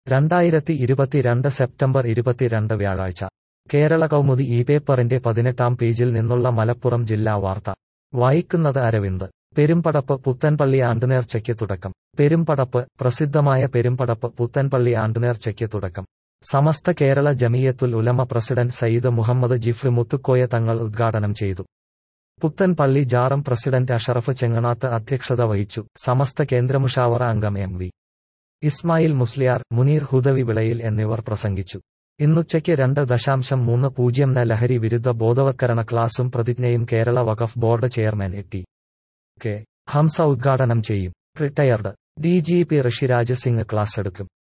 രണ്ടായിരത്തി ഇരുപത്തിരണ്ട് സെപ്റ്റംബർ ഇരുപത്തിരണ്ട് വ്യാഴാഴ്ച കേരള കൗമുദി ഈ പേപ്പറിന്റെ പതിനെട്ടാം പേജിൽ നിന്നുള്ള മലപ്പുറം ജില്ലാ വാർത്ത വായിക്കുന്നത് അരവിന്ദ് പെരുമ്പടപ്പ് പുത്തൻപള്ളി ആണ്ടുനേർച്ചയ്ക്ക് തുടക്കം പെരുമ്പടപ്പ് പ്രസിദ്ധമായ പെരുമ്പടപ്പ് പുത്തൻപള്ളി ആണ്ടുനേർച്ചയ്ക്ക് തുടക്കം സമസ്ത കേരള ജമിയത്തുൽ ഉലമ പ്രസിഡന്റ് സയ്യിദ് മുഹമ്മദ് ജിഫ്രി മുത്തുക്കോയ തങ്ങൾ ഉദ്ഘാടനം ചെയ്തു പുത്തൻപള്ളി ജാറം പ്രസിഡന്റ് അഷറഫ് ചെങ്ങണാത്ത് അധ്യക്ഷത വഹിച്ചു സമസ്ത കേന്ദ്രമുഷാവറ അംഗം എം വി ഇസ്മായിൽ മുസ്ലിയാർ മുനീർ ഹുദവി വിളയിൽ എന്നിവർ പ്രസംഗിച്ചു ഇന്നുച്ചയ്ക്ക് രണ്ട് ദശാംശം മൂന്ന് പൂജ്യം ന ലഹരി വിരുദ്ധ ബോധവത്കരണ ക്ലാസും പ്രതിജ്ഞയും Kerala Waqf board chairman A T K Hamsa ഉദ്ഘാടനം ചെയ്യും retired D G P Rishiraj Singh class എടുക്കും